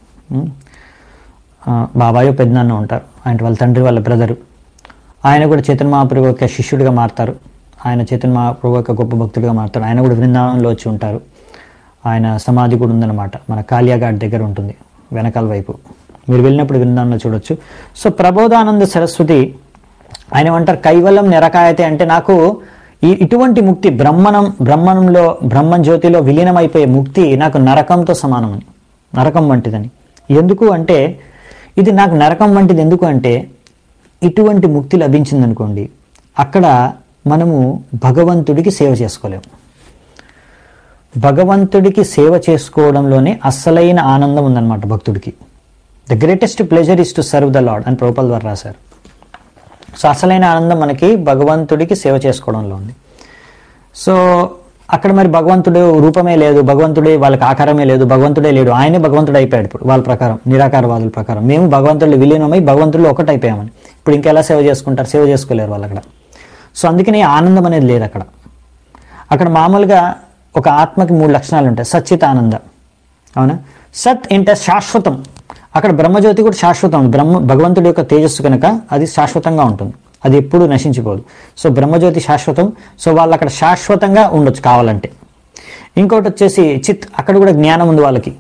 బాబాయో పెద్దనాన్న ఉంటారు ఆయన వాళ్ళ తండ్రి వాళ్ళ బ్రదరు ఆయన కూడా చైతన్య మహాప్రభు యొక్క శిష్యుడిగా మారుతారు ఆయన చైతన్య మహాప్రభు యొక్క గొప్ప భక్తుడిగా మారుతారు ఆయన కూడా బృందావనంలో వచ్చి ఉంటారు ఆయన సమాధి కూడా ఉందన్నమాట మన కాళియాఘాట్ దగ్గర ఉంటుంది వెనకాల వైపు మీరు వెళ్ళినప్పుడు బృందావనంలో చూడొచ్చు సో ప్రబోధానంద సరస్వతి ఆయన ఏమంటారు కైవల్యం నిరకాయతే అంటే నాకు ఈ ఇటువంటి ముక్తి బ్రహ్మణం బ్రహ్మణంలో బ్రహ్మం జ్యోతిలో విలీనమైపోయే ముక్తి నాకు నరకంతో సమానమని నరకం వంటిదని ఎందుకు అంటే ఇది నాకు నరకం వంటిది ఎందుకు అంటే ఇటువంటి ముక్తి లభించిందనుకోండి అక్కడ మనము భగవంతుడికి సేవ చేసుకోలేము భగవంతుడికి సేవ చేసుకోవడంలోనే అస్సలైన ఆనందం ఉందన్నమాట భక్తుడికి the greatest pleasure is to serve the Lord అని ప్రభుపాల్ ద్వారా రాశారు సో అసలైన ఆనందం మనకి భగవంతుడికి సేవ చేసుకోవడంలో ఉంది సో అక్కడ మరి భగవంతుడు రూపమే లేదు భగవంతుడే వాళ్ళకి ఆకారమే లేదు భగవంతుడే లేడు ఆయనే భగవంతుడు అయిపోయాడు ఇప్పుడు వాళ్ళ ప్రకారం నిరాకారవాదుల ప్రకారం మేము భగవంతుడు విలీనమై భగవంతుడిలో ఒకటి అయిపోయామని ఇప్పుడు ఇంకెలా సేవ చేసుకుంటారు సేవ చేసుకోలేరు వాళ్ళు అక్కడ సో అందుకని ఆనందం అనేది లేదు అక్కడ అక్కడ మామూలుగా ఒక ఆత్మకి మూడు లక్షణాలు ఉంటాయి సచ్చిత్ ఆనంద అవునా సత్ అంటే శాశ్వతం అక్కడ బ్రహ్మజ్యోతి కూడా శాశ్వతం బ్రహ్మ భగవంతుడి యొక్క తేజస్సు కనుక అది శాశ్వతంగా ఉంటుంది అది ఎప్పుడూ నశించిపోదు సో బ్రహ్మజ్యోతి శాశ్వతం సో వాళ్ళు అక్కడ శాశ్వతంగా ఉండొచ్చు కావాలంటే ఇంకోటి వచ్చేసి చిత్ అక్కడ కూడా జ్ఞానం ఉంది వాళ్ళకి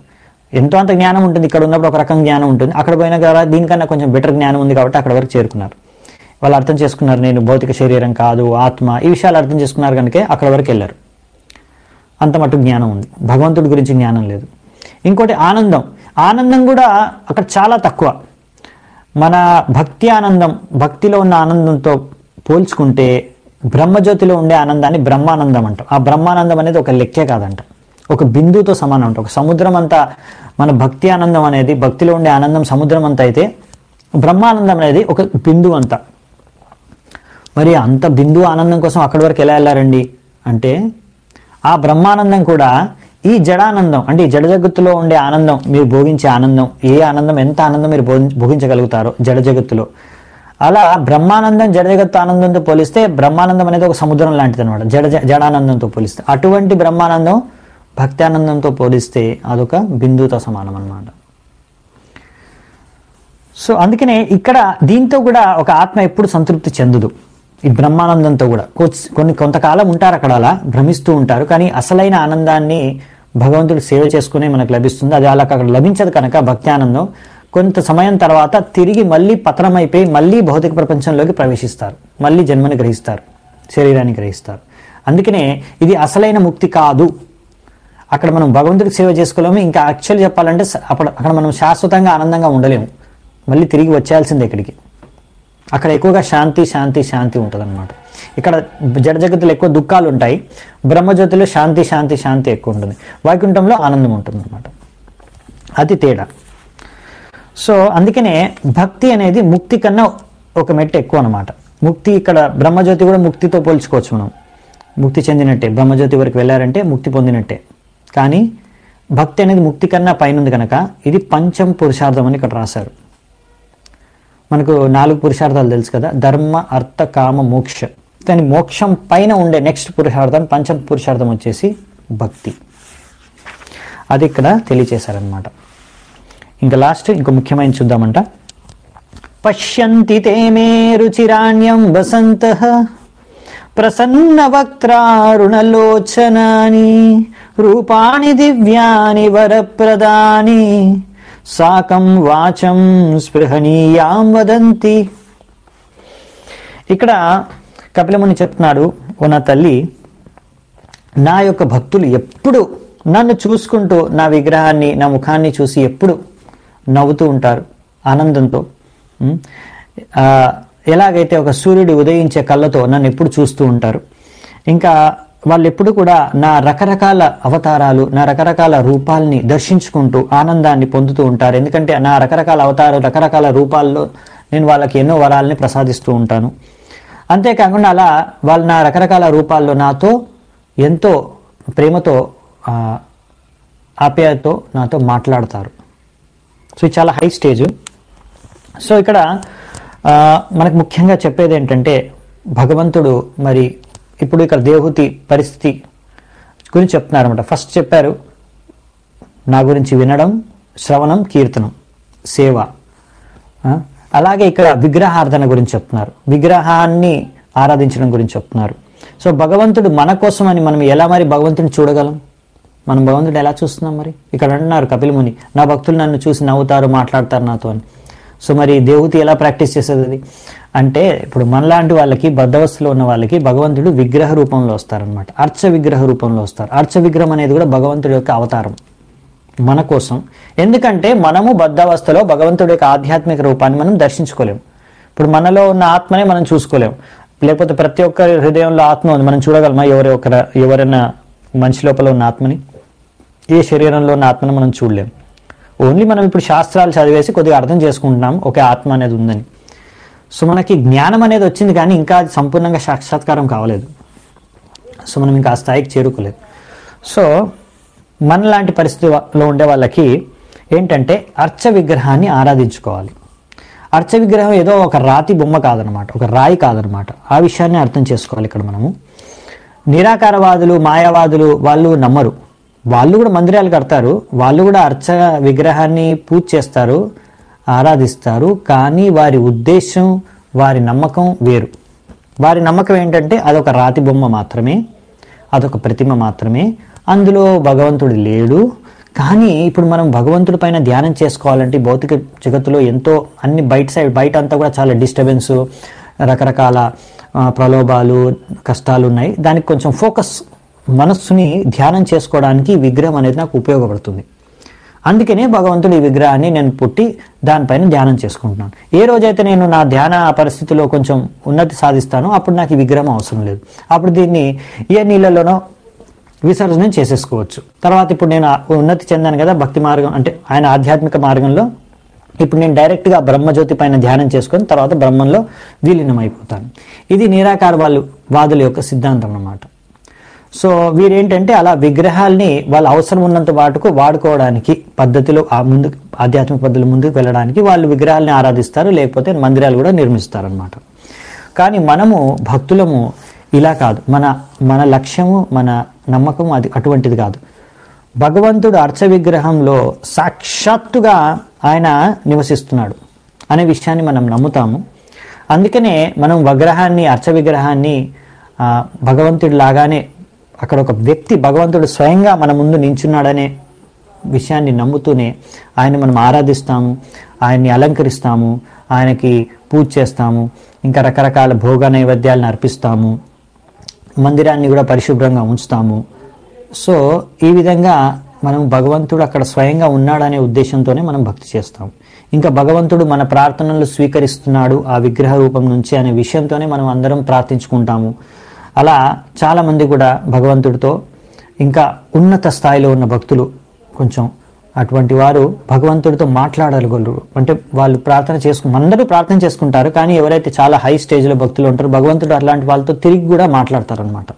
ఎంతో అంత జ్ఞానం ఉంటుంది ఇక్కడ ఉన్నప్పుడు ఒక రకం జ్ఞానం ఉంటుంది అక్కడ పోయిన కదా దీనికన్నా కొంచెం బెటర్ జ్ఞానం ఉంది కాబట్టి అక్కడ వరకు చేరుకున్నారు వాళ్ళు అర్థం చేసుకున్నారు నేను భౌతిక శరీరం కాదు ఆత్మ ఈ విషయాలు అర్థం చేసుకున్నారు కనుక అక్కడ వరకు వెళ్ళారు అంత మటు జ్ఞానం ఉంది భగవంతుడి గురించి జ్ఞానం లేదు ఇంకోటి ఆనందం ఆనందం కూడా అక్కడ చాలా తక్కువ మన భక్తి ఆనందం భక్తిలో ఉన్న ఆనందంతో పోల్చుకుంటే బ్రహ్మజ్యోతిలో ఉండే ఆనందాన్ని బ్రహ్మానందం అంటాం ఆ బ్రహ్మానందం అనేది ఒక లెక్కే కాదంట ఒక బిందువుతో సమానం అంట ఒక సముద్రం అంతా మన భక్తి ఆనందం అనేది భక్తిలో ఉండే ఆనందం సముద్రం అంతా అయితే బ్రహ్మానందం అనేది ఒక బిందువు అంతా మరి అంత బిందువు ఆనందం కోసం అక్కడి వరకు ఎలా వెళ్ళారండి అంటే ఆ బ్రహ్మానందం కూడా ఈ జడానందం అంటే ఈ జడ జగత్తులో ఉండే ఆనందం మీరు భోగించే ఆనందం ఏ ఆనందం ఎంత ఆనందం మీరు భోగి- భోగించగలుగుతారో జడ జగత్తులో అలా బ్రహ్మానందం జడ జగత్తు ఆనందంతో పోలిస్తే బ్రహ్మానందం అనేది ఒక సముద్రం లాంటిది అనమాట జడ జడానందంతో పోలిస్తే అటువంటి బ్రహ్మానందం భక్తి ఆనందంతో పోలిస్తే అదొక బిందువుతో సమానం అన్నమాట సో అందుకనే ఇక్కడ దీంతో కూడా ఒక ఆత్మ ఎప్పుడు సంతృప్తి చెందదు ఈ బ్రహ్మానందంతో కూడా కొ- కొన్ని కొంతకాలం ఉంటారు అక్కడ అలా భ్రమిస్తూ ఉంటారు కానీ అసలైన ఆనందాన్ని భగవంతుడు సేవ చేసుకునే మనకు లభిస్తుంది అది అలా అక్కడ లభించదు కనుక భక్తి ఆనందం కొంత సమయం తర్వాత తిరిగి మళ్ళీ పతనమైపోయి మళ్ళీ భౌతిక ప్రపంచంలోకి ప్రవేశిస్తారు మళ్ళీ జన్మని గ్రహిస్తారు శరీరాన్ని గ్రహిస్తారు అందుకనే ఇది అసలైన ముక్తి కాదు అక్కడ మనం భగవంతుడికి సేవ చేసుకోలేము ఇంకా యాక్చువల్ చెప్పాలంటే స- అక్కడ అక్కడ మనం శాశ్వతంగా ఆనందంగా ఉండలేము మళ్ళీ తిరిగి వచ్చేయాల్సిందే ఇక్కడికి అక్కడ ఎక్కువగా శాంతి శాంతి శాంతి ఉంటుంది అనమాట ఇక్కడ జడ జగత్తులో ఎక్కువ దుఃఖాలు ఉంటాయి బ్రహ్మజ్యోతిలో శాంతి శాంతి శాంతి ఎక్కువ ఉంటుంది వైకుంఠంలో ఆనందం ఉంటుంది అనమాట అది తేడా సో అందుకనే భక్తి అనేది ముక్తి కన్నా ఒక మెట్టు ఎక్కువ అనమాట ముక్తి ఇక్కడ బ్రహ్మజ్యోతి కూడా ముక్తితో పోల్చుకోవచ్చు మనం ముక్తి చెందినట్టే బ్రహ్మజ్యోతి వరకు వెళ్ళారంటే ముక్తి పొందినట్టే కానీ భక్తి అనేది ముక్తి కన్నా పైన ఉంది కనుక ఇది పంచం పురుషార్థం అని ఇక్కడ రాశారు మనకు నాలుగు పురుషార్థాలు తెలుసు కదా ధర్మ అర్థ కామ మోక్ష కానీ మోక్షం పైన ఉండే నెక్స్ట్ పురుషార్థం పంచమ పురుషార్థం వచ్చేసి భక్తి అది ఇక్కడ తెలియచేశారనమాట ఇంకా లాస్ట్ ఇంకో ముఖ్యమైన చూద్దామంట పశ్యంతి తే మే రుచిరాణ్యం వసంత ప్రసన్న వక్త్రారుణలోచనాని రూపాణి దివ్యాని వరప్రదాని సాకం వాచం స్పృహణీయాం వదంతి ఇక్కడ కపిలముని చెప్తున్నాడు ఓ నా తల్లి నా యొక్క భక్తులు ఎప్పుడు నన్ను చూసుకుంటూ నా విగ్రహాన్ని నా ముఖాన్ని చూసి ఎప్పుడు నవ్వుతూ ఉంటారు ఆనందంతో ఉం? ఆ, ఎలాగైతే ఒక సూర్యుడు ఉదయించే కళ్ళతో నన్ను ఎప్పుడు చూస్తూ ఉంటారు ఇంకా వాళ్ళు ఎప్పుడు కూడా నా రకరకాల అవతారాలు నా రకరకాల రూపాల్ని దర్శించుకుంటూ ఆనందాన్ని పొందుతూ ఉంటారు ఎందుకంటే నా రకరకాల అవతారాలు రకరకాల రూపాల్లో నేను వాళ్ళకి ఎన్నో వరాలని ప్రసాదిస్తూ ఉంటాను అంతేకాకుండా అలా వాళ్ళు నా రకరకాల రూపాల్లో నాతో ఎంతో ప్రేమతో ఆ, ఆప్యాయతతో నాతో మాట్లాడతారు సో ఇది చాలా హై స్టేజ్ సో ఇక్కడ ఆ, మనకు ముఖ్యంగా చెప్పేది ఏంటంటే భగవంతుడు మరి ఇప్పుడు ఇక్కడ దేవహూతి పరిస్థితి గురించి చెప్తున్నారు అనమాట ఫస్ట్ చెప్పారు నా గురించి వినడం శ్రవణం కీర్తనం సేవ ఆ, అలాగే ఇక్కడ విగ్రహార్థన గురించి చెప్తున్నారు విగ్రహాన్ని ఆరాధించడం గురించి చెప్తున్నారు సో భగవంతుడు మన కోసం అని మనం ఎలా మరి భగవంతుని చూడగలం మనం భగవంతుడు ఎలా చూస్తున్నాం మరి ఇక్కడ అంటున్నారు కపిల్ ముని నా భక్తులు నన్ను చూసి నవ్వుతారు మాట్లాడతారు నాతో అని సో మరి దేవతి ఎలా ప్రాక్టీస్ చేసేది అది అంటే ఇప్పుడు మనలాంటి వాళ్ళకి బద్ధవస్థలో ఉన్న వాళ్ళకి భగవంతుడు విగ్రహ రూపంలో వస్తారనమాట అర్చ విగ్రహ రూపంలో వస్తారు అర్చ విగ్రహం అనేది కూడా భగవంతుడి యొక్క అవతారం మన కోసం ఎందుకంటే మనము బద్ధావస్థలో భగవంతుడి యొక్క ఆధ్యాత్మిక రూపాన్ని మనం దర్శించుకోలేము ఇప్పుడు మనలో ఉన్న ఆత్మనే మనం చూసుకోలేము లేకపోతే ప్రతి ఒక్కరి హృదయంలో ఆత్మ ఉంది మనం చూడగలమా ఎవరి ఒకర ఎవరైనా మనిషి లోపల ఉన్న ఆత్మని ఏ శరీరంలో ఉన్న ఆత్మని మనం చూడలేం ఓన్లీ మనం ఇప్పుడు శాస్త్రాలు చదివేసి కొద్దిగా అర్థం చేసుకుంటున్నాం ఒక ఆత్మ అనేది ఉందని సో మనకి జ్ఞానం అనేది వచ్చింది కానీ ఇంకా అది సంపూర్ణంగా సాక్షాత్కారం కావలేదు సో మనం ఇంకా ఆ స్థాయికి చేరుకోలేదు సో మనలాంటి పరిస్థితిలో ఉండే వాళ్ళకి ఏంటంటే అర్చ విగ్రహాన్ని ఆరాధించుకోవాలి అర్చ విగ్రహం ఏదో ఒక రాతి బొమ్మ కాదనమాట ఒక రాయి కాదనమాట ఆ విషయాన్ని అర్థం చేసుకోవాలి ఇక్కడ మనము నిరాకారవాదులు మాయావాదులు వాళ్ళు నమ్మరు వాళ్ళు కూడా మందిరాలు కడతారు వాళ్ళు కూడా అర్చ విగ్రహాన్ని పూజ చేస్తారు ఆరాధిస్తారు కానీ వారి ఉద్దేశం వారి నమ్మకం వేరు వారి నమ్మకం ఏంటంటే అదొక రాతి బొమ్మ మాత్రమే అదొక ప్రతిమ మాత్రమే అందులో భగవంతుడు లేడు కానీ ఇప్పుడు మనం భగవంతుడి పైన ధ్యానం చేసుకోవాలంటే ఈ భౌతిక జగత్తులో ఎంతో అన్ని బయట సైడ్ బయట అంతా కూడా చాలా డిస్టర్బెన్స్ రకరకాల ఆ, ప్రలోభాలు కష్టాలు ఉన్నాయి దానికి కొంచెం ఫోకస్ మనస్సుని ధ్యానం చేసుకోవడానికి ఈ విగ్రహం అనేది నాకు ఉపయోగపడుతుంది అందుకనే భగవంతుడి ఈ విగ్రహాన్ని నేను పుట్టి దానిపైన ధ్యానం చేసుకుంటున్నాను ఏ రోజైతే నేను నా ధ్యాన పరిస్థితిలో కొంచెం ఉన్నతి సాధిస్తానో అప్పుడు నాకు ఈ విగ్రహం అవసరం లేదు అప్పుడు దీన్ని ఏ నీళ్ళలోనో విసర్జన చేసేసుకోవచ్చు తర్వాత ఇప్పుడు నేను ఆ ఉన్నతి చెందాను కదా భక్తి మార్గం అంటే ఆయన ఆధ్యాత్మిక మార్గంలో ఇప్పుడు నేను డైరెక్ట్గా బ్రహ్మజ్యోతి పైన ధ్యానం చేసుకొని తర్వాత బ్రహ్మంలో విలీనం అయిపోతాను ఇది నిరాకార వాళ్ళు వాదుల యొక్క సిద్ధాంతం అన్నమాట సో వీరేంటంటే అలా విగ్రహాల్ని వాళ్ళ అవసరం ఉన్నంత వాటుకు వాడుకోవడానికి పద్ధతిలో ఆ ముందు ఆధ్యాత్మిక పద్ధతులు ముందుకు వెళ్ళడానికి వాళ్ళు విగ్రహాల్ని ఆరాధిస్తారు లేకపోతే మందిరాలు కూడా నిర్మిస్తారు అనమాట కానీ మనము భక్తులము ఇలా కాదు మన మన లక్ష్యము మన నమ్మకము అది అటువంటిది కాదు భగవంతుడు అర్చ విగ్రహంలో సాక్షాత్తుగా ఆయన నివసిస్తున్నాడు అనే విషయాన్ని మనం నమ్ముతాము అందుకనే మనం విగ్రహాన్ని అర్చ విగ్రహాన్ని ఆ, భగవంతుడి లాగానే అక్కడ ఒక వ్యక్తి భగవంతుడు స్వయంగా మన ముందు నించున్నాడనే విషయాన్ని నమ్ముతూనే ఆయన మనం ఆరాధిస్తాము ఆయన్ని అలంకరిస్తాము ఆయనకి పూజ చేస్తాము ఇంకా రకరకాల భోగ నైవేద్యాలను అర్పిస్తాము మందిరాన్ని కూడా పరిశుభ్రంగా ఉంచుతాము సో ఈ విధంగా మనం భగవంతుడు అక్కడ స్వయంగా ఉన్నాడనే ఉద్దేశంతోనే మనం భక్తి చేస్తాం ఇంకా భగవంతుడు మన ప్రార్థనలు స్వీకరిస్తున్నాడు ఆ విగ్రహ రూపం నుంచి అనే విషయంతోనే మనం అందరం ప్రార్థించుకుంటాము అలా చాలా మంది కూడా భగవంతుడితో ఇంకా ఉన్నత స్థాయిలో ఉన్న భక్తులు కొంచెం అటువంటి వారు భగవంతుడితో మాట్లాడగలరు అంటే వాళ్ళు ప్రార్థన చేసుకు అందరూ ప్రార్థన చేసుకుంటారు కానీ ఎవరైతే చాలా హై స్టేజ్లో భక్తులు ఉంటారో భగవంతుడు అట్లాంటి వాళ్ళతో తిరిగి కూడా మాట్లాడతారు అనమాట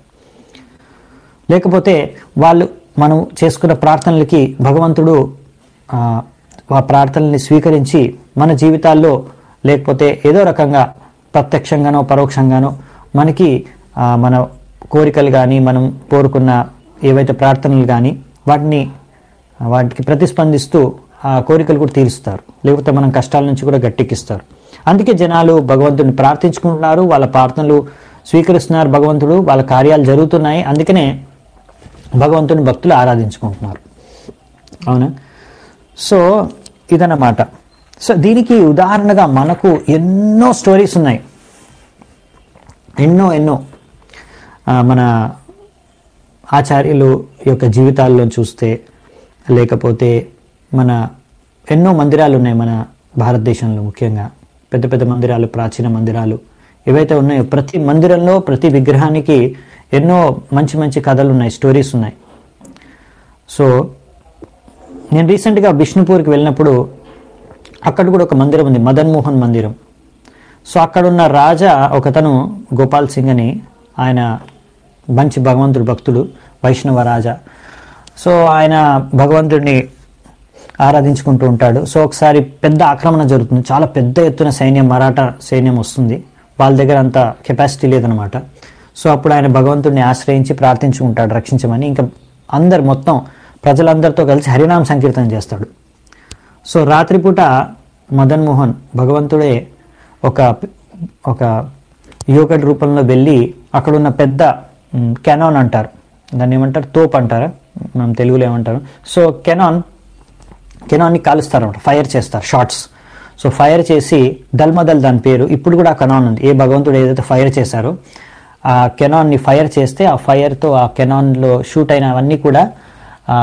లేకపోతే వాళ్ళు మనం చేసుకున్న ప్రార్థనలకి భగవంతుడు ఆ, ఆ ప్రార్థనల్ని స్వీకరించి మన జీవితాల్లో లేకపోతే ఏదో రకంగా ప్రత్యక్షంగానో పరోక్షంగానో మనకి ఆ, మన కోరికలు కానీ మనం కోరుకున్న ఏవైతే ప్రార్థనలు కానీ వాటిని వాటికి ప్రతిస్పందిస్తూ ఆ కోరికలు కూడా తీరుస్తారు లేకపోతే మనం కష్టాల నుంచి కూడా గట్టెక్కిస్తారు అందుకే జనాలు భగవంతుడిని ప్రార్థించుకుంటున్నారు వాళ్ళ ప్రార్థనలు స్వీకరిస్తున్నారు భగవంతుడు వాళ్ళ కార్యాలు జరుగుతున్నాయి అందుకనే భగవంతుని భక్తులు ఆరాధించుకుంటున్నారు అవునా సో ఇదన్నమాట సో దీనికి ఉదాహరణగా మనకు ఎన్నో స్టోరీస్ ఉన్నాయి ఎన్నో ఎన్నో ఆ, మన ఆచార్యులు యొక్క జీవితాల్లో చూస్తే లేకపోతే మన ఎన్నో మందిరాలు ఉన్నాయి మన భారతదేశంలో ముఖ్యంగా పెద్ద పెద్ద మందిరాలు ప్రాచీన మందిరాలు ఏవైతే ఉన్నాయో ప్రతి మందిరంలో ప్రతి విగ్రహానికి ఎన్నో మంచి మంచి కథలు ఉన్నాయి స్టోరీస్ ఉన్నాయి సో నేను రీసెంట్గా బిష్ణుపూర్కి వెళ్ళినప్పుడు అక్కడ కూడా ఒక మందిరం ఉంది మదన్ మోహన్ మందిరం సో అక్కడున్న రాజా ఒకతను గోపాల్ సింగ్ అని ఆయన మంచి భగవంతుడు భక్తుడు వైష్ణవ రాజా సో ఆయన భగవంతుడిని ఆరాధించుకుంటూ ఉంటాడు సో ఒకసారి పెద్ద ఆక్రమణ జరుగుతుంది చాలా పెద్ద ఎత్తున సైన్యం మరాఠా సైన్యం వస్తుంది వాళ్ళ దగ్గర అంత కెపాసిటీ లేదనమాట సో అప్పుడు ఆయన భగవంతుడిని ఆశ్రయించి ప్రార్థించుకుంటాడు రక్షించమని ఇంకా అందరు మొత్తం ప్రజలందరితో కలిసి హరినామ సంకీర్తన చేస్తాడు సో రాత్రిపూట మదన్ మోహన్ భగవంతుడే ఒక ఒక యువకుడి రూపంలో వెళ్ళి అక్కడున్న పెద్ద కెనాన్ అంటారు దాన్ని ఏమంటారు తోప్ అంటారా మనం తెలుగులో ఏమంటారు సో కెనాన్ కెనాన్ని కాలుస్తారు అనమాట ఫైర్ చేస్తారు షార్ట్స్ సో ఫైర్ చేసి దల్మదల్ దాని పేరు ఇప్పుడు కూడా ఆ కెనాన్ ఉంది ఏ భగవంతుడు ఏదైతే ఫైర్ చేశారో ఆ కెనాన్ని ఫైర్ చేస్తే ఆ ఫైర్తో ఆ కెనాన్లో షూట్ అయినవన్నీ కూడా ఆ,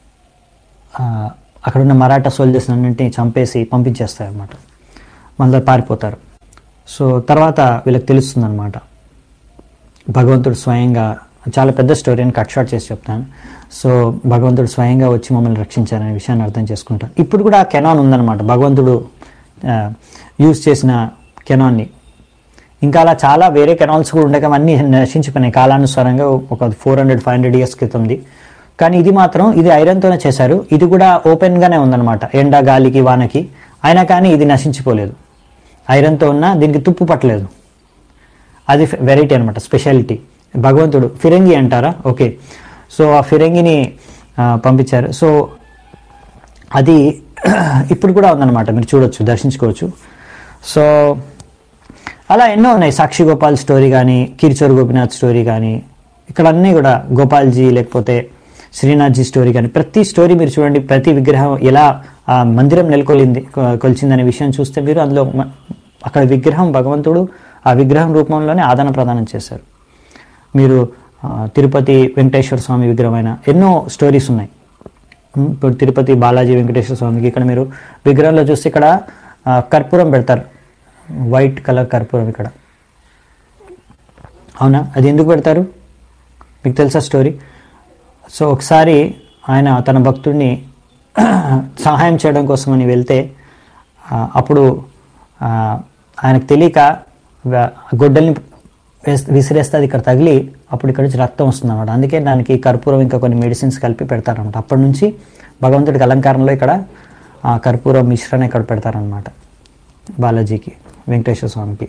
ఆ, అక్కడున్న మరాఠా సోల్జర్స్ అన్నింటినీ చంపేసి పంపించేస్తాయి అన్నమాట మళ్ళీ పారిపోతారు సో తర్వాత వీళ్ళకి తెలుస్తుంది అనమాట భగవంతుడు స్వయంగా చాలా పెద్ద స్టోరీ అని కట్ షార్ట్ చేసి చెప్తాను సో భగవంతుడు స్వయంగా వచ్చి మమ్మల్ని రక్షించారనే విషయాన్ని అర్థం చేసుకుంటాను ఇప్పుడు కూడా ఆ కెనాన్ ఉందన్నమాట భగవంతుడు యూజ్ చేసిన కెనాన్ని ఇంకా అలా చాలా వేరే కెనాల్స్ కూడా ఉండగా అన్నీ నశించిపోయినాయి కాలానుసారంగా ఒక four hundred five hundred years క్రితంది కానీ ఇది మాత్రం ఇది ఐరన్తోనే చేశారు ఇది కూడా ఓపెన్గానే ఉందన్నమాట ఎండ గాలికి వానకి అయినా కానీ ఇది నశించిపోలేదు ఐరన్తో ఉన్న దీనికి తుప్పు పట్టలేదు అది వెరైటీ అనమాట స్పెషాలిటీ భగవంతుడు ఫిరంగి అంటారా ఓకే సో ఆ ఫిరంగిని ఆ, పంపించారు సో అది ఇప్పుడు కూడా ఉందన్నమాట మీరు చూడొచ్చు దర్శించుకోవచ్చు సో అలా ఎన్నో ఉన్నాయి సాక్షి గోపాల్ స్టోరీ కానీ కిరిచోర్ గోపినాథ్ స్టోరీ కానీ ఇక్కడ అన్నీ కూడా గోపాల్జీ లేకపోతే శ్రీనాథ్జీ స్టోరీ కానీ ప్రతి స్టోరీ మీరు చూడండి ప్రతి విగ్రహం ఎలా ఆ మందిరం నెలకొలింది కొ- కొలిచిందనే విషయం చూస్తే మీరు అందులో మ- అక్కడ విగ్రహం భగవంతుడు ఆ విగ్రహం రూపంలోనే ఆదాన ప్రదానం చేశారు మీరు ఆ, తిరుపతి వెంకటేశ్వర స్వామి విగ్రహమైన ఎన్నో స్టోరీస్ ఉన్నాయి ఉమ్, ఇప్పుడు తిరుపతి బాలాజీ వెంకటేశ్వర స్వామికి ఇక్కడ మీరు విగ్రహంలో చూస్తే ఇక్కడ ఆ, కర్పూరం పెడతారు వైట్ కలర్ కర్పూరం ఇక్కడ అవునా అది ఎందుకు పెడతారు మీకు తెలుసా స్టోరీ సో ఒకసారి ఆయన తన భక్తుడిని సహాయం చేయడం కోసమని వెళ్తే ఆ, అప్పుడు ఆ, ఆయనకు తెలియక వ- గొడ్డల్ని వేస్- విసిరేస్తే అది ఇక్కడ తగిలి అప్పుడు ఇక్కడ నుంచి రక్తం వస్తుంది అనమాట అందుకే దానికి కర్పూరం ఇంకా కొన్ని మెడిసిన్స్ కలిపి పెడతారనమాట అప్పటి నుంచి భగవంతుడికి అలంకారంలో ఇక్కడ ఆ కర్పూరం మిశ్రణ ఇక్కడ పెడతారనమాట బాలాజీకి వెంకటేశ్వర స్వామికి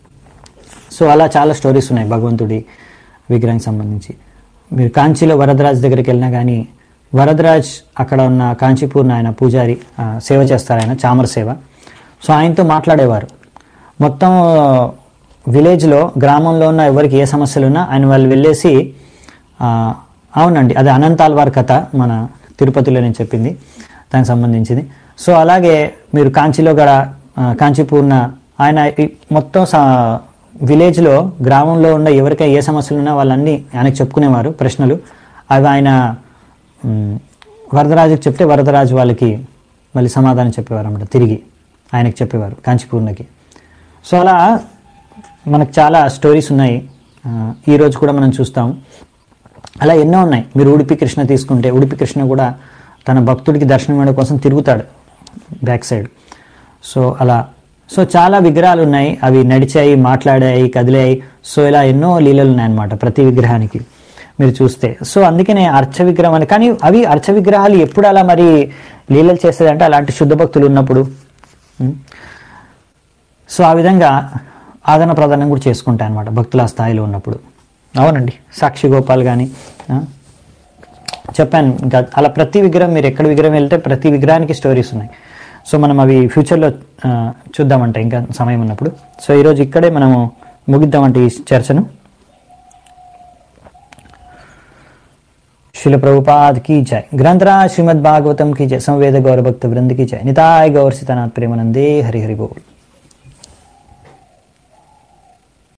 సో అలా చాలా స్టోరీస్ ఉన్నాయి భగవంతుడి విగ్రహానికి సంబంధించి మీరు కాంచీలో వరదరాజ్ దగ్గరికి వెళ్ళినా కానీ వరదరాజ్ అక్కడ ఉన్న కాంచీపూర్ణ ఆయన పూజారి ఆ, సేవ చేస్తారు ఆయన చామర సేవ సో ఆయనతో మాట్లాడేవారు మొత్తం విలేజ్లో గ్రామంలో ఉన్న ఎవరికి ఏ సమస్యలు ఉన్నా ఆయన వాళ్ళు వెళ్ళేసి ఆ, అవునండి అది అనంతాల్వార్ కథ మన తిరుపతిలో నేను చెప్పింది దానికి సంబంధించింది సో అలాగే మీరు కాంచీలో కూడా ఆ, కాంచీపూర్ణ ఆయన ఈ మొత్తం సా- విలేజ్లో గ్రామంలో ఉన్న ఎవరికైనా ఏ సమస్యలు ఉన్నా వాళ్ళన్నీ ఆయనకు చెప్పుకునేవారు ప్రశ్నలు అవి ఆయన మ్, వరదరాజుకి చెప్తే వరదరాజు వాళ్ళకి మళ్ళీ సమాధానం చెప్పేవారు అన్నమాట తిరిగి ఆయనకి చెప్పేవారు కాంచీపూర్ణకి సో అలా మనకు చాలా స్టోరీస్ ఉన్నాయి ఆ, ఈ రోజు కూడా మనం చూస్తాం అలా ఎన్నో ఉన్నాయి మీరు ఉడిపి కృష్ణ తీసుకుంటే ఉడిపి కృష్ణ కూడా తన భక్తుడికి దర్శనం ఇవ్వడం కోసం తిరుగుతాడు బ్యాక్ సైడ్ సో అలా సో చాలా విగ్రహాలు ఉన్నాయి అవి నడిచాయి మాట్లాడాయి కదిలాయి సో ఇలా ఎన్నో లీలలు ఉన్నాయన్నమాట ప్రతి విగ్రహానికి మీరు చూస్తే సో అందుకనే అర్చ విగ్రహం అని కానీ అవి అర్చ విగ్రహాలు ఎప్పుడు అలా మరి లీలలు చేసేదంటే అలాంటి శుద్ధ భక్తులు ఉన్నప్పుడు ఉం? సో ఆ విధంగా ఆదన ప్రదానం కూడా చేసుకుంటాయి అనమాట భక్తుల ఆ స్థాయిలో ఉన్నప్పుడు అవునండి సాక్షి గోపాల్ కానీ చెప్పాను ఇంకా అలా ప్రతి విగ్రహం మీరు ఎక్కడ విగ్రహం వెళ్తే ప్రతి విగ్రహానికి స్టోరీస్ ఉన్నాయి సో మనం అవి ఫ్యూచర్లో ఆ, చూద్దామంట ఇంకా సమయం ఉన్నప్పుడు సో ఈరోజు ఇక్కడే మనము ముగిద్దామంటే ఈ చర్చను शिल प्रभुपाद की जय ग्रंथराज श्रीमद भागवतम की जय संवेद गौर भक्त वृंद की जय निताय गौर सीतानाथ प्रेमानंदे हरि हरि बोल